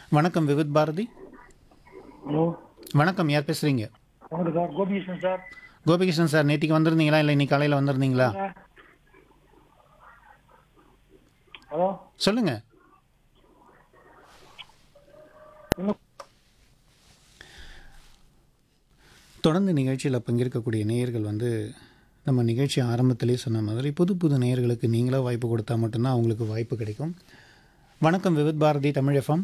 வணக்கம் விவித் பாரதி ஹலோ வணக்கம் யார் பேசுகிறீங்க வணக்கம் sir Gopikrishnan sir Gopikrishnan sir நேற்றுக்கு வந்திருந்தீங்களா இல்லை இன்னைக்கு காலையில் வந்திருந்தீங்களா ஹலோ சொல்லுங்கள் இன்னும் தொடர்ந்து நிகழ்ச்சியில் பங்கேற்கக்கூடிய நேயர்கள் வந்து நம்ம நிகழ்ச்சி ஆரம்பத்திலே சொன்ன மாதிரி புது புது நேயர்களுக்கு நீங்களா வாய்ப்பு கொடுத்தா மட்டும்தான் அவங்களுக்கு வாய்ப்பு கிடைக்கும் வணக்கம் விவித் பாரதி தமிழ் எஃப்எம்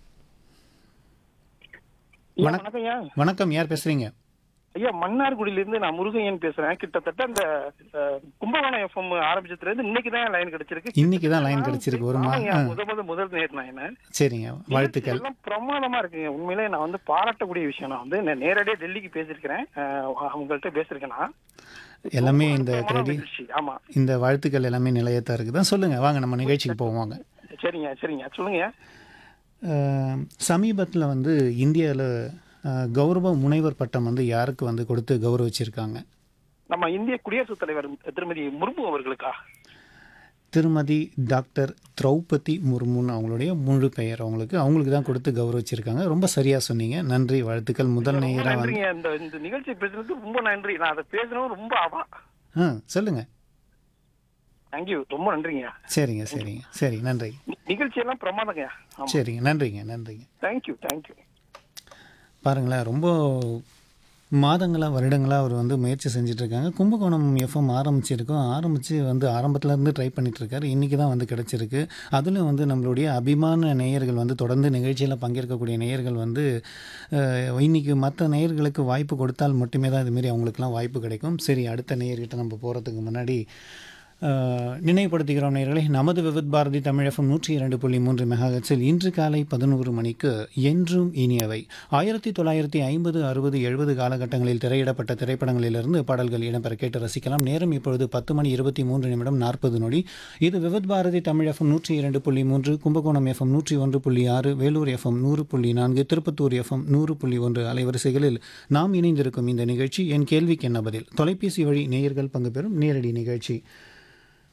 ஐயா, வணக்- வணக்கம் ஐயா வணக்கம் யார் பேசுகிறீங்க ஐயா மன்னார்குடியில இருந்து நான் முருகையன் பேசுறேன் கிட்டத்தட்ட அந்த அஹ், கும்பகோணம் எஃப்எம் ஆரம்பிச்சதுல இருந்து இன்னைக்கு தான் லைன் கிடைச்சிருக்கு இன்னைக்கு தான் லைன் கிடைச்சிருக்கு ஒரு மா ஆமாங்க, ஆ, முத முத முதல் நேர் நான் என்ன சரிங்க வாழ்த்துக்கள் எல்லாம் பிரமாதமா இருக்குங்க உண்மையிலே நான் வந்து பாராட்டக்கூடிய விஷயம் நான் வந்து நான் நேரடியா டெல்லிக்கு பேசியிருக்கிறேன் அஹ், அவங்கள்ட்ட பேசியிருக்கேன் நான் எல்லாமே இந்த பிரமாதமான கிரெடிட் நிகழ்ச்சி. ஆமா இந்த வாழ்த்துக்கள் எல்லாமே நிலையத்தான் இருக்குது தான் சொல்லுங்கள் வாங்க நம்ம நிகழ்ச்சிக்கு போவாங்க சரிங்க சரிங்க சொல்லுங்க சமீபத்தில் வந்து இந்தியாவில் கௌரவ முனைவர் பட்டம் வந்து யாருக்கு வந்து கொடுத்து கௌரவிச்சிருக்காங்க நம்ம இந்திய குடியரசுத் தலைவர் திருமதி முர்மு அவர்களுக்கா திருமதி டாக்டர் திரௌபதி முர்முன்னு அவங்களுடைய முழு பெயர் அவங்களுக்கு அவங்களுக்கு தான் கொடுத்து கௌரவிச்சிருக்காங்க ரொம்ப சரியாக சொன்னீங்க நன்றி வாழ்த்துக்கள் முதல் ரொம்ப நேயராக வந்து நன்றிங்க இந்த இந்த நிகழ்ச்சி பேசுனதுக்கு ரொம்ப நன்றி நான் அதை பேசணும் ரொம்ப அவா ஆ சொல்லுங்கள் தேங்க்யூ ரொம்ப நன்றிங்க சரிங்க சரிங்க சரி நன்றி நி- நிகழ்ச்சி எல்லாம் பிரமாதங்க ஆமா சரிங்க நன்றிங்க நன்றிங்க தேங்க்யூ தேங்க்யூ பாருங்களேன் ரொம்ப மாதங்களாக வருடங்களாக அவர் வந்து முயற்சி செஞ்சுட்டு இருக்காங்க கும்பகோணம் எஃப்எம் ஆரம்பிச்சிருக்கோம் ஆரம்பித்து வந்து ஆரம்பத்துல இருந்து ட்ரை பண்ணிட்டு இருக்காரு இன்றைக்கி தான் வந்து கிடச்சிருக்கு அதுலேயும் வந்து நம்மளுடைய அபிமான நேயர்கள் வந்து தொடர்ந்து நிகழ்ச்சியில் பங்கேற்கக்கூடிய நேயர்கள் வந்து அஹ், இன்னைக்கு மற்ற நேயர்களுக்கு வாய்ப்பு கொடுத்தால் மட்டுமே தான் இதுமாரி அவங்களுக்குலாம் வாய்ப்பு கிடைக்கும் சரி அடுத்த நேயர்கிட்ட நம்ம போகிறதுக்கு முன்னாடி அஹ், நினைவுபடுத்துகிறோம் நேயர்களே நமது விவித் பாரதி தமிழ் எஃப்எம் நூற்றி இரண்டு புள்ளி மூன்று மெகாஹெட்ஸில் இன்று காலை பதினோரு மணிக்கு என்றும் இனியவை ஆயிரத்தி தொள்ளாயிரத்தி ஐம்பது அறுபது எழுபது காலகட்டங்களில் திரையிடப்பட்ட திரைப்படங்களிலிருந்து பாடல்கள் இடம்பெற கேட்டு ரசிக்கலாம் நேரம் இப்பொழுது பத்து மணி இருபத்தி மூன்று நிமிடம் நாற்பது நொடி இது விவித் பாரதி தமிழ் எஃப்எம் நூற்றி இரண்டு புள்ளி மூன்று கும்பகோணம் எஃப்எம் நூற்றி ஒன்று புள்ளி ஆறு வேலூர் எஃப்எம் நூறு புள்ளி நான்கு திருப்பத்தூர் எஃப்எம் நூறு புள்ளி ஒன்று அலைவரிசைகளில் நாம் இணைந்திருக்கும் இந்த நிகழ்ச்சி என் கேள்விக்கு என்ன பதில் தொலைபேசி வழி நேயர்கள் பங்கு பெறும் நேரடி நிகழ்ச்சி